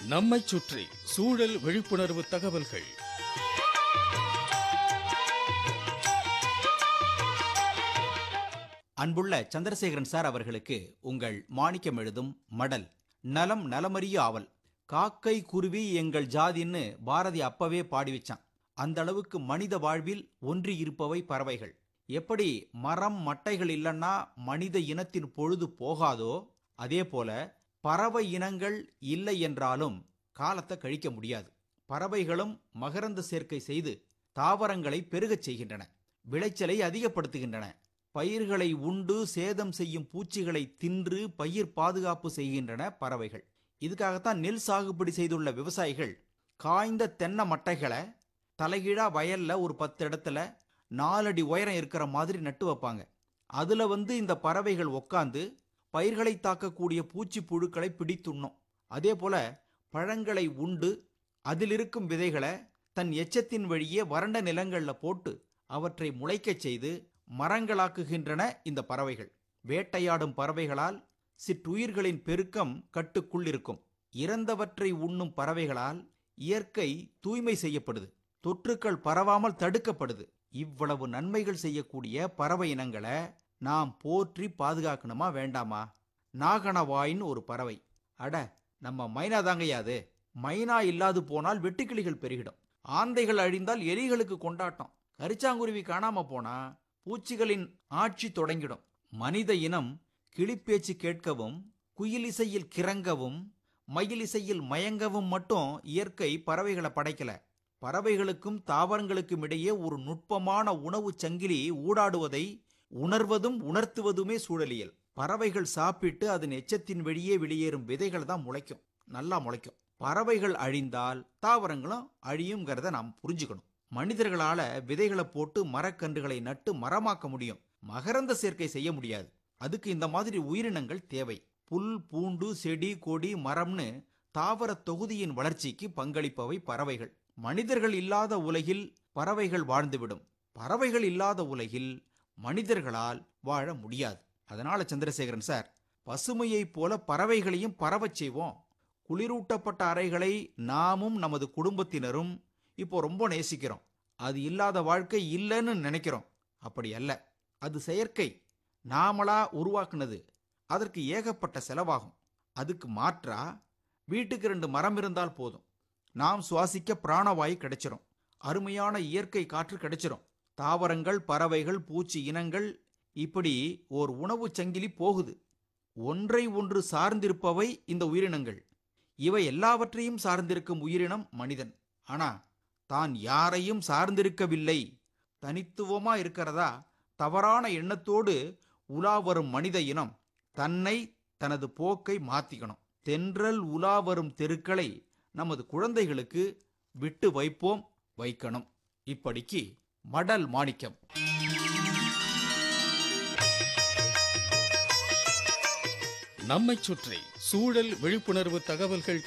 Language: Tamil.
நம்மைச் சுற்றி சூழல் விழிப்புணர்வு தகவல்கள் அன்புள்ள சந்திரசேகரன் சார் அவர்களுக்கு உங்கள் மாணிக்கம் எழுதும் மடல் நலம் நலமறிய ஆவல் காக்கை குருவி எங்கள் ஜாதின்னு பாரதி அப்பவே பாடி வச்சான் அந்த அளவுக்கு மனித வாழ்வில் ஒன்றி இருப்பவை பறவைகள் எப்படி மரம் மட்டைகள் இல்லைன்னா மனித இனத்தின் பொழுது போகாதோ அதே போல பறவை இனங்கள் இல்லை என்றாலும் காலத்தை கழிக்க முடியாது பறவைகளும் மகரந்த சேர்க்கை செய்து தாவரங்களை பெருகச் செய்கின்றன விளைச்சலை அதிகப்படுத்துகின்றன பயிர்களை உண்டு சேதம் செய்யும் பூச்சிகளை தின்று பயிர் பாதுகாப்பு செய்கின்றன பறவைகள் இதுக்காகத்தான் நெல் சாகுபடி செய்துள்ள விவசாயிகள் காய்ந்த தென்னை மட்டைகளை தலைகீழா வயல்ல ஒரு பத்து இடத்துல நாலடி உயரம் இருக்கிற மாதிரி நட்டு வைப்பாங்க அதுல வந்து இந்த பறவைகள் உக்காந்து பயிர்களை தாக்கக்கூடிய பூச்சி புழுக்களை பிடித்துண்ணும் அதே போல பழங்களை உண்டு அதில் இருக்கும் விதைகளை தன் எச்சத்தின் வழியே வறண்ட நிலங்கள்ல போட்டு அவற்றை முளைக்கச் செய்து மரங்களாக்குகின்றன இந்த பறவைகள் வேட்டையாடும் பறவைகளால் சிற்றுயிர்களின் பெருக்கம் கட்டுக்குள் இருக்கும் இறந்தவற்றை உண்ணும் பறவைகளால் இயற்கை தூய்மை செய்யப்படுது தொற்றுக்கள் பரவாமல் தடுக்கப்படுது இவ்வளவு நன்மைகள் செய்யக்கூடிய பறவை இனங்களை நாம் போற்றி பாதுகாக்கணுமா வேண்டாமா நாகனவாயின்னு ஒரு பறவை அட நம்ம மைனா தாங்கயாது மைனா இல்லாது போனால் வெட்டுக்கிளிகள் பெருகிடும் ஆந்தைகள் அழிந்தால் எலிகளுக்கு கொண்டாட்டம் கரிச்சாங்குருவி காணாம போனா பூச்சிகளின் ஆட்சி தொடங்கிடும் மனித இனம் கிளிப்பேச்சு கேட்கவும் குயிலிசையில் கிறங்கவும் மயிலிசையில் மயங்கவும் மட்டும் இயற்கை பறவைகளை படைக்கல பறவைகளுக்கும் தாவரங்களுக்கும் இடையே ஒரு நுட்பமான உணவு சங்கிலி ஊடாடுவதை உணர்வதும் உணர்த்துவதுமே சூழலியல் பறவைகள் சாப்பிட்டு அதன் எச்சத்தின் வெளியே வெளியேறும் விதைகள் தான் முளைக்கும் நல்லா முளைக்கும் பறவைகள் அழிந்தால் தாவரங்களும் அழியுங்கிறத நாம் புரிஞ்சுக்கணும் மனிதர்களால விதைகளை போட்டு மரக்கன்றுகளை நட்டு மரமாக்க முடியும் மகரந்த சேர்க்கை செய்ய முடியாது அதுக்கு இந்த மாதிரி உயிரினங்கள் தேவை புல் பூண்டு செடி கொடி மரம்னு தாவர தொகுதியின் வளர்ச்சிக்கு பங்களிப்பவை பறவைகள் மனிதர்கள் இல்லாத உலகில் பறவைகள் வாழ்ந்துவிடும் பறவைகள் இல்லாத உலகில் மனிதர்களால் வாழ முடியாது அதனால சந்திரசேகரன் சார் பசுமையைப் போல பறவைகளையும் பரவச் செய்வோம் குளிரூட்டப்பட்ட அறைகளை நாமும் நமது குடும்பத்தினரும் இப்போ ரொம்ப நேசிக்கிறோம் அது இல்லாத வாழ்க்கை இல்லைன்னு நினைக்கிறோம் அப்படி அல்ல அது செயற்கை நாமளா உருவாக்குனது அதற்கு ஏகப்பட்ட செலவாகும் அதுக்கு மாற்றா வீட்டுக்கு ரெண்டு மரம் இருந்தால் போதும் நாம் சுவாசிக்க பிராணவாயு கிடைச்சிரும் அருமையான இயற்கை காற்று கிடைச்சிரும் தாவரங்கள் பறவைகள் பூச்சி இனங்கள் இப்படி ஓர் உணவு சங்கிலி போகுது ஒன்றை ஒன்று சார்ந்திருப்பவை இந்த உயிரினங்கள் இவை எல்லாவற்றையும் சார்ந்திருக்கும் உயிரினம் மனிதன் ஆனா தான் யாரையும் சார்ந்திருக்கவில்லை தனித்துவமா இருக்கிறதா தவறான எண்ணத்தோடு உலா வரும் மனித இனம் தன்னை தனது போக்கை மாத்திக்கணும் தென்றல் உலா வரும் தெருக்களை நமது குழந்தைகளுக்கு விட்டு வைப்போம் வைக்கணும் இப்படிக்கு மடல் மாணிக்கம் நம்மைச் சுற்றி சூழல் விழிப்புணர்வு தகவல்கள்